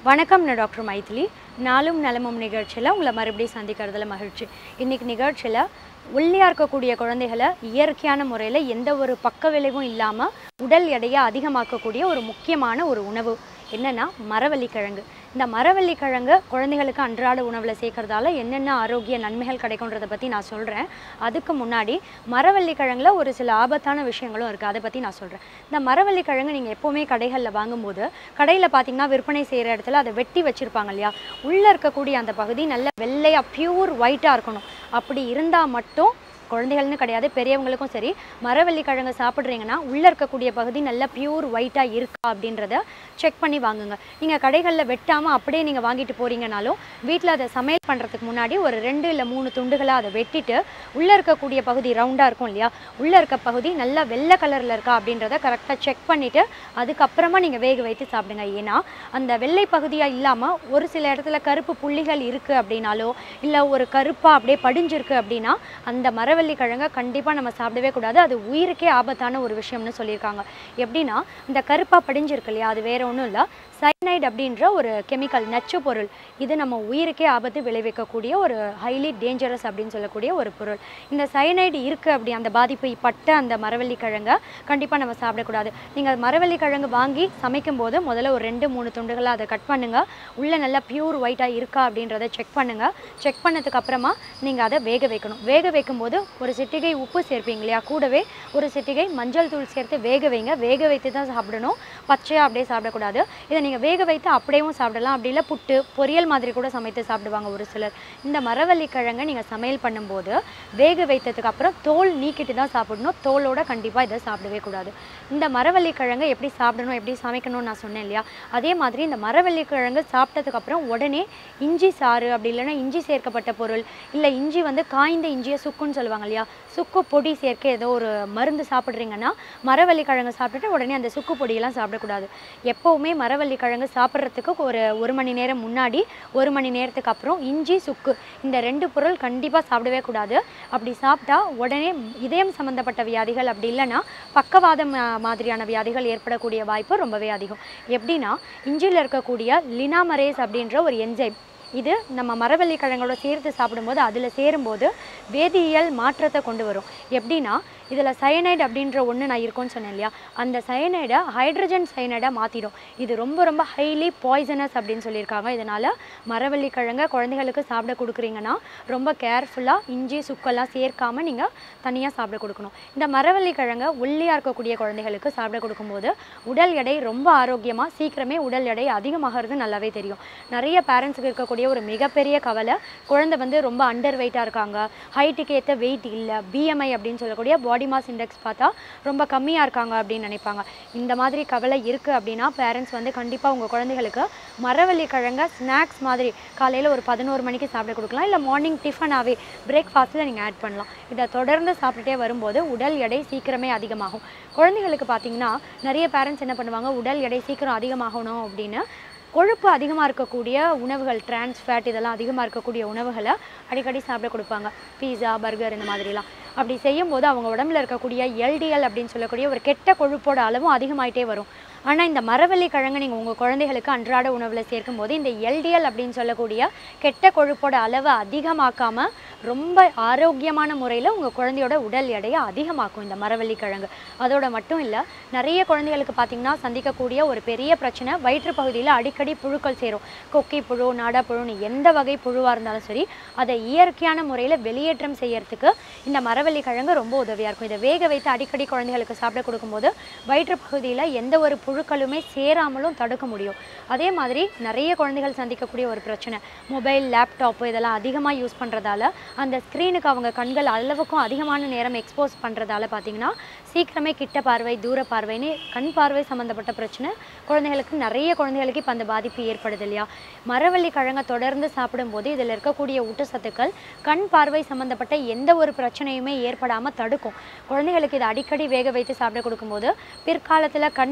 வணக்கம் நான் டாக்டர் மைதிலி நாளும் நலமும் நிகழ்ச்சியில் உங்களை மறுபடியும் சந்திக்கிறதுல மகிழ்ச்சி இன்னைக்கு நிகழ்ச்சியில் ஒல்லியாக இருக்கக்கூடிய குழந்தைகளை இயற்கையான முறையில் எந்த ஒரு பக்க விளைவும் இல்லாமல் உடல் எடையை அதிகமாக்கக்கூடிய ஒரு முக்கியமான ஒரு உணவு என்னன்னா மரவள்ளிக்கிழங்கு இந்த மரவள்ளிக்கிழங்கு குழந்தைகளுக்கு அன்றாட உணவில் சேர்க்கறதால என்னென்ன ஆரோக்கிய நன்மைகள் கிடைக்குன்றதை பற்றி நான் சொல்கிறேன் அதுக்கு முன்னாடி மரவள்ளிக்கிழங்குல ஒரு சில ஆபத்தான விஷயங்களும் இருக்குது அதை பற்றி நான் சொல்கிறேன் இந்த மரவள்ளிக்கிழங்கு நீங்கள் எப்போவுமே கடைகளில் வாங்கும்போது கடையில் பார்த்தீங்கன்னா விற்பனை செய்கிற இடத்துல அதை வெட்டி வச்சுருப்பாங்க இல்லையா உள்ளே இருக்கக்கூடிய அந்த பகுதி நல்ல வெள்ளையாக பியூர் ஒயிட்டாக இருக்கணும் அப்படி இருந்தால் மட்டும் குழந்தைகள்னு கிடையாது பெரியவங்களுக்கும் சரி மரவள்ளி கிழங்கு சாப்பிட்றீங்கன்னா உள்ளே இருக்கக்கூடிய பகுதி நல்லா பியூர் ஒயிட்டாக இருக்கா அப்படின்றத செக் பண்ணி வாங்குங்க நீங்கள் கடைகளில் வெட்டாமல் அப்படியே நீங்கள் வாங்கிட்டு போகிறீங்கனாலும் வீட்டில் அதை சமையல் பண்ணுறதுக்கு முன்னாடி ஒரு ரெண்டு இல்லை மூணு துண்டுகளாக அதை வெட்டிட்டு உள்ளே இருக்கக்கூடிய பகுதி ரவுண்டாக இருக்கும் இல்லையா உள்ளே இருக்க பகுதி நல்லா வெள்ளை கலரில் இருக்கா அப்படின்றத கரெக்டாக செக் பண்ணிவிட்டு அதுக்கப்புறமா நீங்கள் வேக வைத்து சாப்பிடுங்க ஏன்னா அந்த வெள்ளை பகுதியாக இல்லாமல் ஒரு சில இடத்துல கருப்பு புள்ளிகள் இருக்குது அப்படின்னாலோ இல்லை ஒரு கருப்பாக அப்படியே படிஞ்சிருக்கு அப்படின்னா அந்த மரவள்ளி கிழங்கை கண்டிப்பாக நம்ம சாப்பிடவே கூடாது அது உயிருக்கே ஆபத்தான ஒரு விஷயம்னு சொல்லியிருக்காங்க எப்படின்னா இந்த கருப்பாக படிஞ்சிருக்கு இல்லையா அது வேற ஒன்றும் இல்லை சைனைட் அப்படின்ற ஒரு கெமிக்கல் நச்சு பொருள் இது நம்ம உயிருக்கே ஆபத்து விளைவிக்கக்கூடிய ஒரு ஹைலி டேஞ்சரஸ் அப்படின்னு சொல்லக்கூடிய ஒரு பொருள் இந்த சைனைடு இருக்குது அப்படி அந்த பாதிப்பு பட்ட அந்த மரவள்ளி கிழங்கை கண்டிப்பாக நம்ம சாப்பிடக்கூடாது நீங்கள் மரவள்ளி கிழங்கு வாங்கி சமைக்கும் போது முதல்ல ஒரு ரெண்டு மூணு துண்டுகளாக அதை கட் பண்ணுங்கள் உள்ளே நல்லா பியூர் ஒயிட்டாக இருக்கா அப்படின்றத செக் பண்ணுங்கள் செக் பண்ணதுக்கு அப்புறமா நீங்கள் அதை வேக வைக்கணும் வேக வைக்கும்போது ஒரு சிட்டிகை உப்பு சேர்ப்பீங்க இல்லையா கூடவே ஒரு சிட்டிகை மஞ்சள் தூள் சேர்த்து வேக வைங்க வேக வைத்து தான் சாப்பிடணும் பச்சையாக அப்படியே சாப்பிடக்கூடாது இதை நீங்கள் வேக வைத்து அப்படியேவும் சாப்பிடலாம் அப்படி இல்லை புட்டு பொரியல் மாதிரி கூட சமைத்து சாப்பிடுவாங்க ஒரு சிலர் இந்த மரவள்ளி கிழங்கை நீங்கள் சமையல் பண்ணும்போது வேக வைத்ததுக்கு அப்புறம் தோல் நீக்கிட்டு தான் சாப்பிடணும் தோலோட கண்டிப்பாக இதை சாப்பிடவே கூடாது இந்த மரவள்ளி கிழங்கை எப்படி சாப்பிடணும் எப்படி சமைக்கணும்னு நான் சொன்னேன் இல்லையா அதே மாதிரி இந்த மரவள்ளி கிழங்கு சாப்பிட்டதுக்கு அப்புறம் உடனே இஞ்சி சாறு அப்படி இல்லைன்னா இஞ்சி சேர்க்கப்பட்ட பொருள் இல்லை இஞ்சி வந்து காய்ந்த இஞ்சியை சுக்குன்னு சொல்லுவாங்க இல்லையா சுக்கு பொடி சேர்க்க ஏதோ ஒரு மருந்து சாப்பிட்றீங்கன்னா மரவள்ளி கிழங்கு சாப்பிட்டுட்டு உடனே அந்த சுக்கு பொடியெல்லாம் சாப்பிடக்கூடாது எப்போவுமே மரவள்ளி கிழங்கு சாப்பிட்றதுக்கு ஒரு ஒரு மணி நேரம் முன்னாடி ஒரு மணி நேரத்துக்கு அப்புறம் இஞ்சி சுக்கு இந்த ரெண்டு பொருள் கண்டிப்பாக சாப்பிடவே கூடாது அப்படி சாப்பிட்டா உடனே இதயம் சம்மந்தப்பட்ட வியாதிகள் அப்படி இல்லைன்னா பக்கவாதம் ஆ, மாதிரியான வியாதிகள் ஏற்படக்கூடிய வாய்ப்பு ரொம்பவே அதிகம் எப்படின்னா இஞ்சியில் இருக்கக்கூடிய லினாமரேஸ் அப்படின்ற ஒரு என்ஜைம் இது நம்ம மரவள்ளி கிழங்கோட சேர்த்து சாப்பிடும்போது அதில் சேரும்போது வேதியியல் மாற்றத்தை கொண்டு வரும் எப்படின்னா இதில் சயனைடு அப்படின்ற ஒன்று நான் இருக்கும்னு சொன்னேன் இல்லையா அந்த சயனைடை ஹைட்ரஜன் சயனைடாக மாற்றிடும் இது ரொம்ப ரொம்ப ஹைலி பாய்சனஸ் அப்படின்னு சொல்லியிருக்காங்க இதனால் மரவள்ளி கிழங்க குழந்தைகளுக்கு சாப்பிட கொடுக்குறீங்கன்னா ரொம்ப கேர்ஃபுல்லாக இஞ்சி சுக்கெல்லாம் சேர்க்காம நீங்கள் தனியாக சாப்பிட கொடுக்கணும் இந்த மரவள்ளி கிழங்க ஒல்லியாக இருக்கக்கூடிய குழந்தைகளுக்கு சாப்பிட கொடுக்கும்போது உடல் எடை ரொம்ப ஆரோக்கியமாக சீக்கிரமே உடல் எடை அதிகமாகிறது நல்லாவே தெரியும் நிறைய பேரண்ட்ஸுக்கு இருக்கக்கூடிய ஒரு மிகப்பெரிய கவலை குழந்தை வந்து ரொம்ப அண்டர் வெயிட்டாக இருக்காங்க ஹைட்டுக்கு ஏற்ற வெயிட் இல்லை பிஎம்ஐ அப்படின்னு சொல்லக்கூடிய பாடி மாஸ் இண்டெக்ஸ் பார்த்தா ரொம்ப கம்மியாக இருக்காங்க அப்படின்னு நினைப்பாங்க இந்த மாதிரி கவலை இருக்குது அப்படின்னா பேரண்ட்ஸ் வந்து கண்டிப்பாக உங்கள் குழந்தைகளுக்கு மரவள்ளி கிழங்க ஸ்நாக்ஸ் மாதிரி காலையில் ஒரு பதினோரு மணிக்கு சாப்பிட கொடுக்கலாம் இல்லை மார்னிங் டிஃபனாகவே பிரேக்ஃபாஸ்ட்டில் நீங்கள் ஆட் பண்ணலாம் இதை தொடர்ந்து சாப்பிட்டுட்டே வரும்போது உடல் எடை சீக்கிரமே அதிகமாகும் குழந்தைகளுக்கு பார்த்தீங்கன்னா நிறைய பேரண்ட்ஸ் என்ன பண்ணுவாங்க உடல் எடை சீக்கிரம் அதிகமாகணும் அப்படின்னு கொழுப்பு அதிகமாக இருக்கக்கூடிய உணவுகள் trans fat இதெல்லாம் அதிகமாக இருக்கக்கூடிய உணவுகளை அடிக்கடி சாப்பிட கொடுப்பாங்க பீஸா பர்கர் இந்த மாதிரிலாம் அப்படி செய்யும்போது அவங்க உடம்புல இருக்கக்கூடிய எல்டிஎல் அப்படின்னு சொல்லக்கூடிய ஒரு கெட்ட கொழுப்போட அளவும் அதிகமாயிட்டே வரும் ஆனால் இந்த மரவள்ளி கிழங்கு நீங்கள் உங்கள் குழந்தைகளுக்கு அன்றாட உணவில் சேர்க்கும்போது இந்த எல்டிஎல் அப்படின்னு சொல்லக்கூடிய கெட்ட கொழுப்போட அளவை அதிகமாக்காமல் ரொம்ப ஆரோக்கியமான முறையில் உங்கள் குழந்தையோட உடல் எடையை அதிகமாக்கும் இந்த மரவள்ளி கிழங்கு அதோட மட்டும் இல்லை நிறைய குழந்தைகளுக்கு பார்த்தீங்கன்னா சந்திக்கக்கூடிய ஒரு பெரிய பிரச்சனை வயிற்று பகுதியில் அடிக்கடி புழுக்கள் சேரும் கொக்கி புழு நாடா புழுன்னு எந்த வகை புழுவாக இருந்தாலும் சரி அதை இயற்கையான முறையில் வெளியேற்றம் செய்யறதுக்கு இந்த மரவள்ளி கிழங்கு ரொம்ப உதவியாக இருக்கும் இதை வேக வைத்து அடிக்கடி குழந்தைகளுக்கு சாப்பிட கொடுக்கும்போது வயிற்று பகுதியில் எந்த ஒரு புழுக்களுமே சேராமலும் தடுக்க முடியும் அதே மாதிரி நிறைய குழந்தைகள் சந்திக்கக்கூடிய ஒரு பிரச்சனை மொபைல் லேப்டாப்பு இதெல்லாம் அதிகமாக யூஸ் பண்ணுறதால அந்த ஸ்க்ரீனுக்கு அவங்க கண்கள் அளவுக்கும் அதிகமான நேரம் எக்ஸ்போஸ் பண்ணுறதால பார்த்தீங்கன்னா சீக்கிரமே கிட்ட பார்வை தூர பார்வைன்னு கண் பார்வை சம்மந்தப்பட்ட பிரச்சனை குழந்தைகளுக்கு நிறைய குழந்தைகளுக்கு இப்போ அந்த பாதிப்பு ஏற்படுது இல்லையா மரவள்ளி கிழங்கை தொடர்ந்து சாப்பிடும்போது இதில் இருக்கக்கூடிய ஊட்டச்சத்துக்கள் கண் பார்வை சம்மந்தப்பட்ட எந்த ஒரு பிரச்சனையுமே ஏற்படாமல் தடுக்கும் குழந்தைகளுக்கு இதை அடிக்கடி வேக வைத்து சாப்பிட கொடுக்கும்போது பிற்காலத்தில் கண் புரை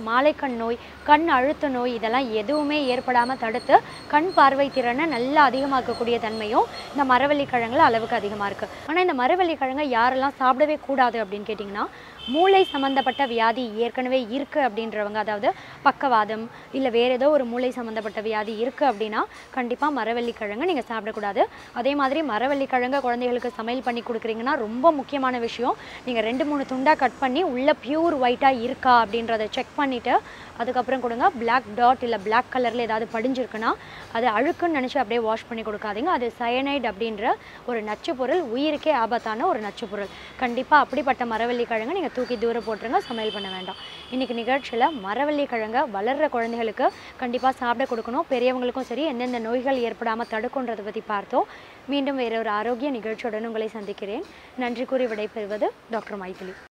மாலைக்கண் நோய் கண் அழுத்த நோய் இதெல்லாம் எதுவுமே ஏற்படாமல் தடுத்து கண் பார்வை திறனை நல்லா அதிகமாக்கக்கூடிய தன்மையும் இந்த மரவள்ளி கிழங்குல அளவுக்கு அதிகமாக இருக்குது ஆனால் இந்த மரவள்ளி கிழங்கை யாரெல்லாம் சாப்பிடவே கூடாது அப்படின்னு கேட்டிங்கன்னா மூளை சம்மந்தப்பட்ட வியாதி ஏற்கனவே இருக்குது அப்படின்றவங்க அதாவது பக்கவாதம் இல்லை வேறு ஏதோ ஒரு மூளை சம்மந்தப்பட்ட வியாதி இருக்குது அப்படின்னா கண்டிப்பாக மரவள்ளி கிழங்கு நீங்கள் சாப்பிடக்கூடாது அதே மாதிரி மரவள்ளி கிழங்கு குழந்தைகளுக்கு சமையல் பண்ணி கொடுக்குறீங்கன்னா ரொம்ப முக்கியமான விஷயம் நீங்கள் ரெண்டு மூணு துண்டாக கட் பண்ணி உள்ளே பியூர் ஒயிட்டாக இருக்கா அப்படின்றத செக் பண்ணிவிட்டு அதுக்கப்புறம் கொடுங்க Black டாட் இல்லை Black கலரில் ஏதாவது படிஞ்சிருக்குன்னா அது அழுக்குன்னு நினச்சி அப்படியே வாஷ் பண்ணி கொடுக்காதீங்க அது சயனைட் அப்படின்ற ஒரு நச்சுப் பொருள் உயிருக்கே ஆபத்தான ஒரு நச்சுப் பொருள் கண்டிப்பாக அப்படிப்பட்ட மரவள்ளி கிழங்கு நீங்கள் தூக்கி தூர போட்டுருங்க சமையல் பண்ண வேண்டாம் இன்றைக்கி நிகழ்ச்சியில் மரவள்ளி கிழங்கை வளர்கிற குழந்தைகளுக்கு கண்டிப்பாக சாப்பிட கொடுக்கணும் பெரியவங்களுக்கும் சரி எந்தெந்த நோய்கள் ஏற்படாமல் தடுக்குன்றதை பற்றி பார்த்தோம் மீண்டும் வேற ஒரு ஆரோக்கிய நிகழ்ச்சியுடன் உங்களை சந்திக்கிறேன் நன்றி கூறி விடைபெறுவது டாக்டர் மைதிலி